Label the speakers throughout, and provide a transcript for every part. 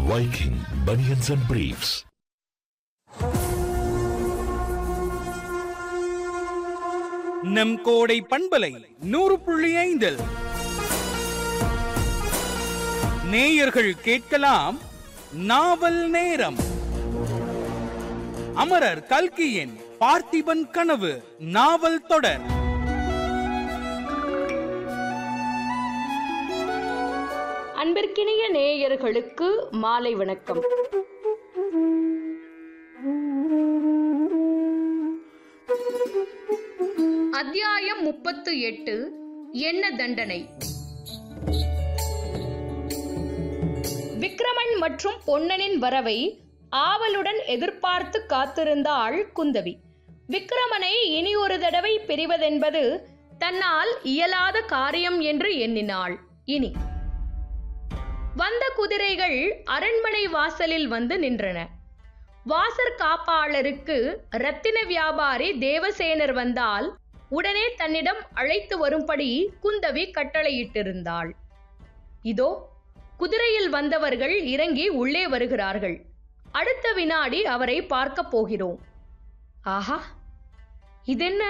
Speaker 1: Viking Bunions and Briefs.
Speaker 2: நம் கோடை பண்பலை நூறு புள்ளி ஐந்தில் நேயர்கள் கேட்கலாம் நாவல் நேரம் அமரர் கல்கியின் பார்த்திபன் கனவு நாவல் தொடர்
Speaker 3: அன்பிற்கினிய நேயர்களுக்கு மாலை வணக்கம் அத்தியாயம் முப்பத்து எட்டு என்ன தண்டனை விக்ரமன் மற்றும் பொன்னனின் வரவை ஆவலுடன் எதிர்பார்த்து காத்திருந்தாள் குந்தவி விக்ரமனை இனி ஒரு தடவை பிரிவதென்பது தன்னால் இயலாத காரியம் என்று எண்ணினாள் இனி வந்த குதிரைகள் அரண்மனை வாசலில் வந்து நின்றன வாசற் காப்பாளருக்கு ரத்தின வியாபாரி தேவசேனர் வந்தால் உடனே தன்னிடம் அழைத்து வரும்படி குந்தவி கட்டளையிட்டிருந்தாள் இதோ குதிரையில் வந்தவர்கள் இறங்கி உள்ளே வருகிறார்கள் அடுத்த வினாடி அவரை பார்க்கப் போகிறோம் ஆஹா இதென்ன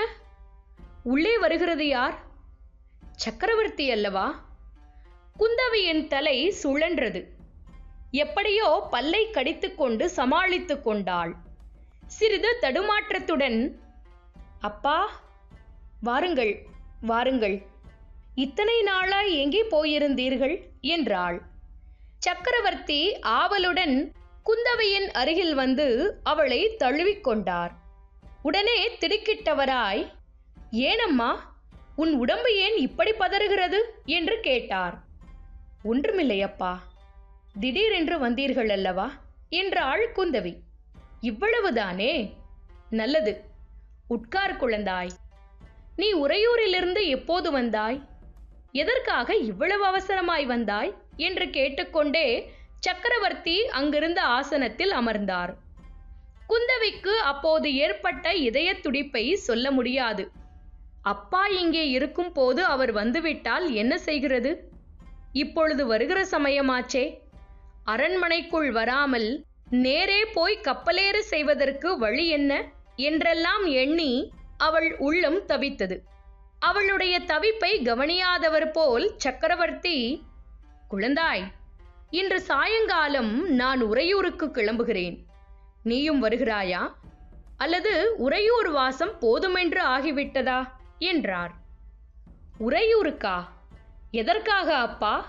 Speaker 3: உள்ளே வருகிறது யார் சக்கரவர்த்தி அல்லவா குந்தவியின் தலை சுழன்றது எப்படியோ பல்லை கடித்துக்கொண்டு சமாளித்துக் கொண்டாள் சிறிது தடுமாற்றத்துடன் அப்பா வாருங்கள் வாருங்கள் இத்தனை நாளாய் எங்கே போயிருந்தீர்கள் என்றாள் சக்கரவர்த்தி ஆவலுடன் குந்தவையின் அருகில் வந்து அவளை தழுவிக்கொண்டார் உடனே திடுக்கிட்டவராய் ஏனம்மா உன் உடம்பு ஏன் இப்படி பதறுகிறது என்று கேட்டார் ஒன்றுமில்லையப்பா திடீரென்று வந்தீர்கள் அல்லவா என்றாள் குந்தவி இவ்வளவுதானே நல்லது உட்கார் குழந்தாய் நீ உறையூரிலிருந்து எப்போது வந்தாய் எதற்காக இவ்வளவு அவசரமாய் வந்தாய் என்று கேட்டுக்கொண்டே சக்கரவர்த்தி அங்கிருந்த ஆசனத்தில் அமர்ந்தார் குந்தவிக்கு அப்போது ஏற்பட்ட இதய துடிப்பை சொல்ல முடியாது அப்பா இங்கே இருக்கும் போது அவர் வந்துவிட்டால் என்ன செய்கிறது இப்பொழுது வருகிற சமயமாச்சே அரண்மனைக்குள் வராமல் நேரே போய் கப்பலேறு செய்வதற்கு வழி என்ன என்றெல்லாம் எண்ணி அவள் உள்ளம் தவித்தது அவளுடைய தவிப்பை கவனியாதவர் போல் சக்கரவர்த்தி குழந்தாய் இன்று சாயங்காலம் நான் உறையூருக்கு கிளம்புகிறேன் நீயும் வருகிறாயா அல்லது உறையூர் வாசம் போதுமென்று ஆகிவிட்டதா என்றார் உறையூருக்கா எதற்காக அப்பா